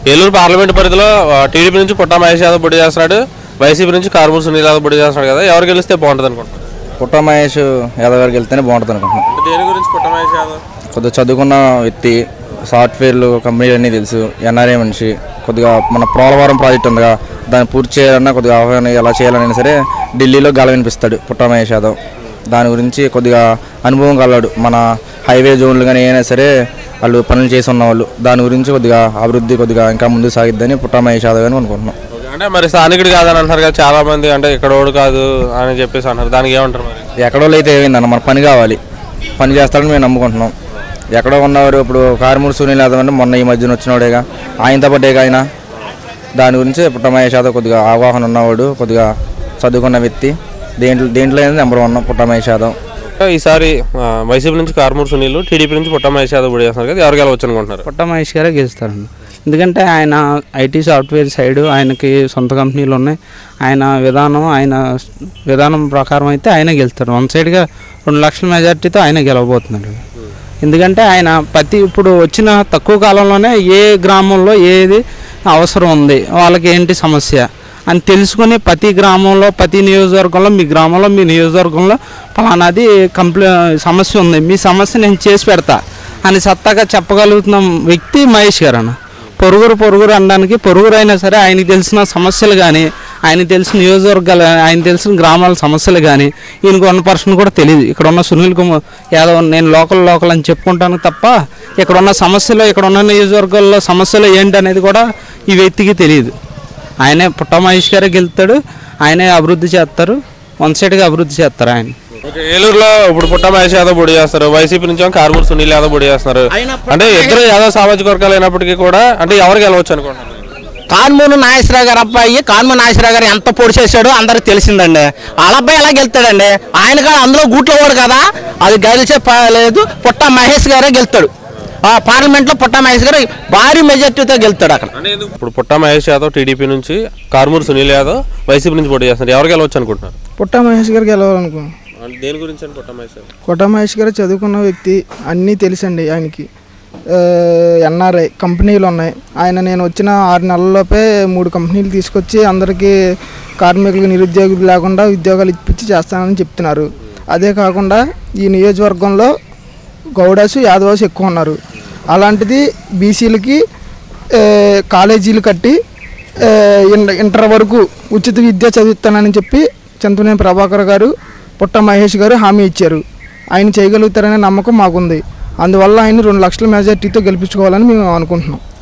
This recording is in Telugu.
ఏలూరు పార్లమెంట్ పరిధిలో ఆ, టీడీపీ నుంచి పుట్టా మహేష్ యాదవ్ పోటీ చేస్తున్నాడు వైసీపీ నుంచి కార్మూర్ సునీల్ యాదవ్ పోటీ చేస్తున్నాడు కదా ఎవరు గెలిస్తే బాగుంటుంది అనుకుంటున్నారు పుట్ట మహేష్ యాదవ్ గారికి వెళ్తేనే బాగుంటుంది అనుకుంటున్నాను అంటే దేని గురించి పుట్టా మహేష్ యాదవ్ కొద్దిగా చదువుకున్న వ్యక్తి సాఫ్ట్వేర్లు కంపెనీలు అన్నీ తెలుసు ఎన్ఆర్ఏ మనిషి కొద్దిగా మన పోలవరం ప్రాజెక్ట్ ఉందిగా దాన్ని పూర్తి చేయాలన్నా కొద్దిగా ఆహ్వానం ఎలా చేయాలన్నా సరే ఢిల్లీలో గల వినిపిస్తాడు పుట్ట మహేష్ యాదవ్ దాని గురించి కొద్దిగా అనుభవం కలవాడు మన హైవే జోన్లు కానీ ఏమైనా సరే వాళ్ళు పనులు చేసి ఉన్నవాళ్ళు దాని గురించి కొద్దిగా అభివృద్ధి కొద్దిగా ఇంకా ముందుకు సాగిద్దని పుట్ట మహేష్ యాదవ్ అని అనుకుంటున్నాం ఓకే, అంటే మరి స్థానికుడు కాదని అంటారు కదా చాలా మంది అంటే ఇక్కడ ఓడు కాదు అని చెప్పేసి అంటారు దానికి ఏమంటారు మరి ఎక్కడో అయితే ఏమైందన్న మన పని కావాలి పని చేస్తాడని మేము నమ్ముకుంటున్నాం ఎక్కడో ఉన్నవారు ఇప్పుడు కారుమూరు సునీల్ యాదవ్ అంటే మొన్న ఈ మధ్యన వచ్చినవాడేగా ఆయనతో పట్టేగా ఆయన దాని గురించి పుట్ట మహేష్ యాదవ్ కొద్దిగా అవగాహన ఉన్నవాడు కొద్దిగా చదువుకున్న వ్యక్తి దేంట్లో దేంట్లో అయినా నెంబర్ వన్ పుట్ట మహేష్ యాదవ్ ఈసారి ఆ, వైసీపీ నుంచి కార్మూర్ సునీల్ టీడీపీ నుంచి పుట్టా మహేష్ యాదవ్ పోటీ చేస్తున్నారు కదా ఎవరు గెలవచ్చు అనుకుంటున్నారు పుట్ట మహేష్ గారే గెలుస్తారండి ఎందుకంటే ఆయన ఐటీ సాఫ్ట్వేర్ సైడ్ ఆయనకి సొంత కంపెనీలు ఉన్నాయి ఆయన విధానం ఆయన విధానం ప్రకారం అయితే ఆయన గెలుస్తారు వన్ సైడ్గా రెండు లక్షల మెజార్టీతో ఆయన గెలవబోతున్నాడు ఎందుకంటే ఆయన ప్రతి ఇప్పుడు వచ్చిన తక్కువ కాలంలోనే ఏ గ్రామంలో ఏది అవసరం ఉంది వాళ్ళకి ఏంటి సమస్య అని తెలుసుకొని ప్రతి గ్రామంలో ప్రతి నియోజకవర్గంలో మీ గ్రామంలో మీ నియోజకవర్గంలో ఫలానాది కంప్లై సమస్య ఉంది మీ సమస్య నేను చేసి పెడతా అని సత్తాగా చెప్పగలుగుతున్న వ్యక్తి మహేష్ గారు అన్న పొరుగురు పొరుగురు అనడానికి పొరుగురు అయినా సరే ఆయనకి తెలిసిన సమస్యలు కానీ ఆయనకి తెలిసిన నియోజకవర్గాలు ఆయన తెలిసిన గ్రామాల సమస్యలు కానీ ఈయనకు వన్ పర్సెంట్ కూడా తెలియదు ఇక్కడ ఉన్న సునీల్ కుమార్ యాదవ్ నేను లోకల్ లోకల్ అని చెప్పుకుంటాను తప్ప ఇక్కడ ఉన్న సమస్యలు ఇక్కడ ఉన్న నియోజకవర్గాల్లో సమస్యలు ఏంటి అనేది కూడా ఈ వ్యక్తికి తెలియదు ఆయనే పుట్ట మహేష్ గారే గెలుతాడు ఆయనే అభివృద్ధి చేస్తారు వన్ సైడ్గా అభివృద్ధి చేస్తారు ఆయన ఓకే, ఏలూరులో ఇప్పుడు పుట్ట మహేష్ యాదవ్ పోటీ చేస్తారు వైసీపీ నుంచి కార్మూర్ సునీల్ యాదవ్ పోటీ చేస్తున్నారు అంటే ఇద్దరు యాదవ్ సామాజిక వర్గాలు అయినప్పటికీ కూడా అంటే ఎవరు గెలవచ్చు అనుకుంటున్నారు కాన్మూరు నాగేశ్వరరావు గారు అబ్బాయి కాన్మూరు నాగేశ్వరరావు గారు ఎంత పొడి చేశాడో అందరికి తెలిసిందండి వాళ్ళ అబ్బాయి ఎలా గెలుతాడండి ఆయన కూడా అందులో గూట్లో వాడు కదా అది గెలిచే ప- లేదు పుట్ట మహేష్ గారే గెలుతాడు ఆ పార్లమెంట్లో పుట్ట మహేష్ గారు భారీ మెజార్టీతో గెలుతాడు అక్కడ అంటే ఎందుకు ఇప్పుడు పుట్ట మహేష్ యాదవ్ టీడీపీ నుంచి కార్మూర్ సునీల్ యాదవ్ వైసీపీ నుంచి పోటీ చేస్తున్నారు ఎవరు గెలవచ్చు అనుకుంటున్నారు పుట్ట మహేష్ గారు గెలవాలనుకో అంటే దేని గురించి అని పుట్ట మహేష్ యాదవ్ కొట్ట మహేష్ గారు చదువుకున్న వ్యక్తి అన్నీ తెలుసండి ఆయనకి ఎన్ఆర్ఐ కంపెనీలు ఉన్నాయి ఆయన నేను వచ్చిన ఆరు నెలల్లోపే మూడు కంపెనీలు తీసుకొచ్చి అందరికీ కార్మికులకు నిరుద్యోగులు లేకుండా ఉద్యోగాలు ఇప్పించి చేస్తానని చెప్తున్నారు అదే కాకుండా ఈ నియోజకవర్గంలో గౌడాసు యాదవాసు ఎక్కువ ఉన్నారు అలాంటిది బీసీలకి కాలేజీలు కట్టి ఆ, ఇన్- ఇంటర్ వరకు ఉచిత విద్య చదువుతానని చెప్పి చింతనేని ప్రభాకర్ గారు పుట్ట మహేష్ గారు హామీ ఇచ్చారు ఆయన చేయగలుగుతారనే నమ్మకం మాకుంది అందువల్ల ఆయన రెండు లక్షల మెజార్టీతో గెలిపించుకోవాలని మేము అనుకుంటున్నాం